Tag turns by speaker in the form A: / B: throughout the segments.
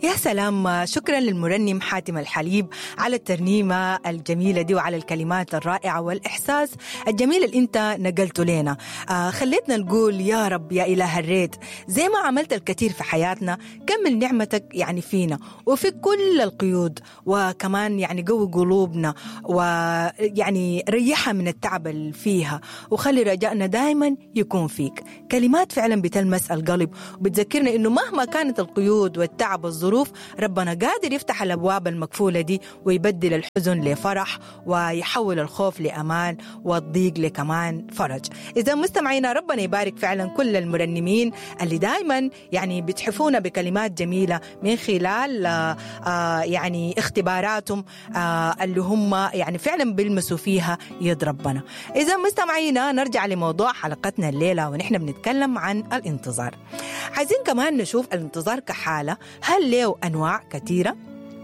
A: يا سلام شكرا للمرنم حاتم الحليب على الترنيمة الجميلة دي وعلى الكلمات الرائعة والإحساس الجميل اللي أنت نقلته لنا آه خليتنا نقول يا رب يا إله الريت زي ما عملت الكثير في حياتنا كمل نعمتك يعني فينا وفي كل القيود وكمان يعني قوي قلوبنا ويعني ريحها من التعب اللي فيها وخلي رجائنا دائما يكون فيك كلمات فعلا بتلمس القلب وبتذكرنا انه مهما كانت القيود والتعب والظروف ربنا قادر يفتح الابواب المقفوله دي ويبدل الحزن لفرح ويحول الخوف لامان والضيق لكمان فرج اذا مستمعينا ربنا يبارك فعلا كل المرنمين اللي دائما يعني بتحفونا بكلمات جميله من خلال آه آه يعني اختباراتهم آه اللي هم يعني فعلا بيلمسوا فيها يد ربنا اذا مستمعينا نرجع لموضوع حلقتنا الليله ونحن بنتكلم عن الانتظار عايزين كمان نشوف الانتظار كحاله هل له انواع كثيره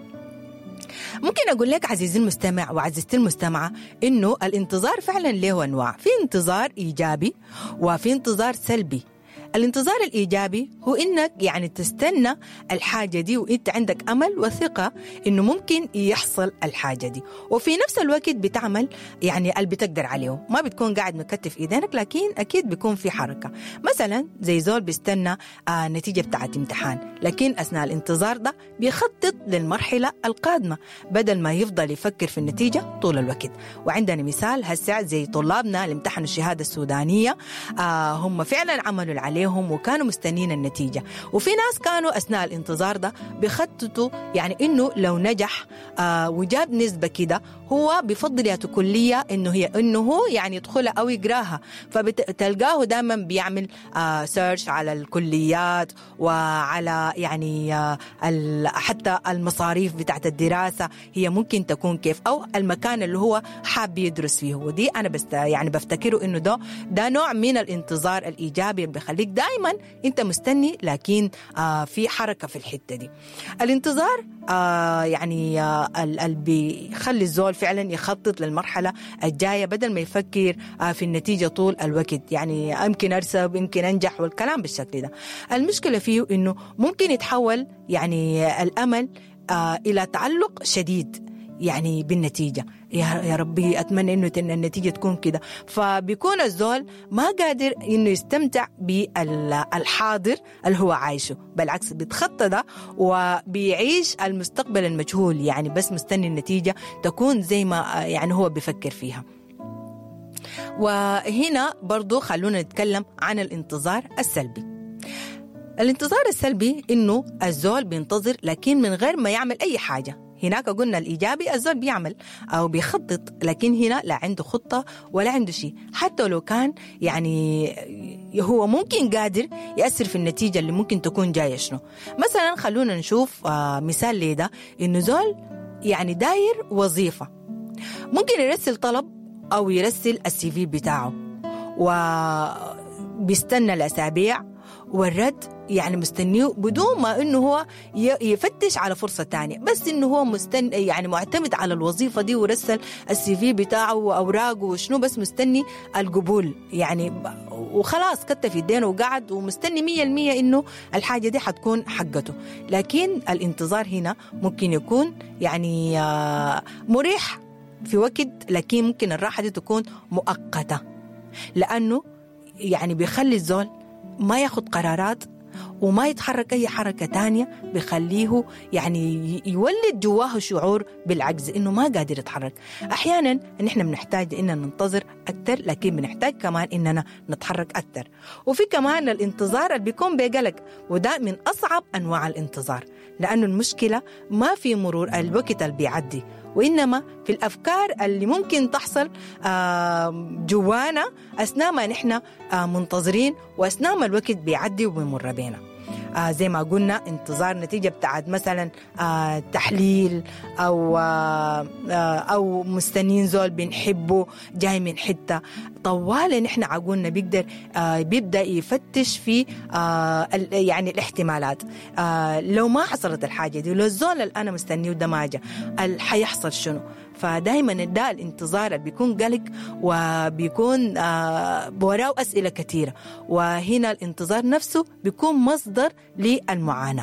A: ممكن اقول لك عزيزي المستمع وعزيزتي المستمعه انه الانتظار فعلا له انواع في انتظار ايجابي وفي انتظار سلبي الانتظار الايجابي هو انك يعني تستنى الحاجه دي وانت عندك امل وثقه انه ممكن يحصل الحاجه دي وفي نفس الوقت بتعمل يعني اللي بتقدر عليه ما بتكون قاعد مكتف ايدينك لكن اكيد بيكون في حركه مثلا زي زول بيستنى آه نتيجه بتاعت امتحان لكن اثناء الانتظار ده بيخطط للمرحله القادمه بدل ما يفضل يفكر في النتيجه طول الوقت وعندنا مثال هسه زي طلابنا اللي امتحنوا الشهاده السودانيه آه هم فعلا عملوا اللي عليهم وكانوا مستنين النتيجة وفي ناس كانوا أثناء الانتظار ده بيخططوا يعني إنه لو نجح آه وجاب نسبة كده هو بفضل يا كلية إنه هي إنه هو يعني يدخلها أو يقراها فبتلقاه دائما بيعمل آه سيرش على الكليات وعلى يعني آه حتى المصاريف بتاعت الدراسة هي ممكن تكون كيف أو المكان اللي هو حاب يدرس فيه ودي أنا بس يعني بفتكره إنه ده ده نوع من الانتظار الإيجابي اللي بيخليك دائما انت مستني لكن آه في حركه في الحته دي الانتظار آه يعني آه اللي بيخلي الزول فعلا يخطط للمرحله الجايه بدل ما يفكر آه في النتيجه طول الوقت يعني يمكن ارسب يمكن انجح والكلام بالشكل ده المشكله فيه انه ممكن يتحول يعني الامل آه الى تعلق شديد يعني بالنتيجة يا ربي أتمنى إنه النتيجة تكون كده فبيكون الزول ما قادر إنه يستمتع بالحاضر اللي هو عايشه بالعكس بيتخطى ده وبيعيش المستقبل المجهول يعني بس مستني النتيجة تكون زي ما يعني هو بيفكر فيها وهنا برضو خلونا نتكلم عن الانتظار السلبي الانتظار السلبي انه الزول بينتظر لكن من غير ما يعمل اي حاجه هناك قلنا الإيجابي الزول بيعمل أو بيخطط لكن هنا لا عنده خطة ولا عنده شيء حتى لو كان يعني هو ممكن قادر يأثر في النتيجة اللي ممكن تكون جاية شنو مثلا خلونا نشوف آه مثال لده إنه زول يعني داير وظيفة ممكن يرسل طلب أو يرسل السي في بتاعه وبيستنى الأسابيع والرد يعني مستنيه بدون ما انه هو يفتش على فرصه تانية بس انه هو مستن يعني معتمد على الوظيفه دي ورسل السي في بتاعه واوراقه وشنو بس مستني القبول يعني وخلاص كتف يدينه وقعد ومستني مية المية انه الحاجه دي حتكون حقته لكن الانتظار هنا ممكن يكون يعني مريح في وقت لكن ممكن الراحه دي تكون مؤقته لانه يعني بيخلي الزول ما ياخد قرارات وما يتحرك أي حركة تانية بخليه يعني يولد جواه شعور بالعجز إنه ما قادر يتحرك أحيانا نحن بنحتاج إننا ننتظر أكثر لكن بنحتاج كمان إننا نتحرك أكثر وفي كمان الانتظار اللي بيكون بقلق وده من أصعب أنواع الانتظار لأنه المشكلة ما في مرور الوقت اللي بيعدي وإنما في الأفكار اللي ممكن تحصل جوانا أثناء ما نحن منتظرين وأثناء ما الوقت بيعدي وبيمر بينا آه زي ما قلنا انتظار نتيجة بتاعت مثلا آه تحليل أو آه أو مستنين زول بنحبه جاي من حتة طوال نحن عقولنا بيقدر آه بيبدأ يفتش في آه يعني الاحتمالات آه لو ما حصلت الحاجة دي لو الزول اللي أنا مستنيه ده ما جا حيحصل شنو فدائما ده الانتظار اللي بيكون قلق وبيكون آه وراه أسئلة كثيرة وهنا الانتظار نفسه بيكون مصدر للمعاناة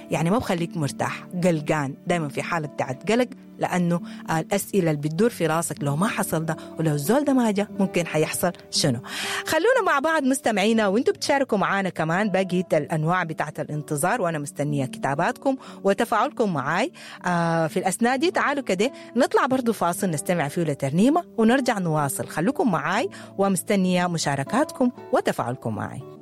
A: يعني ما بخليك مرتاح قلقان دائما في حالة بتاعت قلق لأنه الأسئلة اللي بتدور في راسك لو ما حصل ده ولو الزول ده ما جاء ممكن حيحصل شنو خلونا مع بعض مستمعينا وانتم بتشاركوا معانا كمان بقية الأنواع بتاعت الانتظار وأنا مستنية كتاباتكم وتفاعلكم معاي آه في الأثناء دي تعالوا كده نطلع برضو فاصل نستمع فيه لترنيمة ونرجع نواصل خلوكم معاي ومستنية مشاركاتكم وتفاعلكم معاي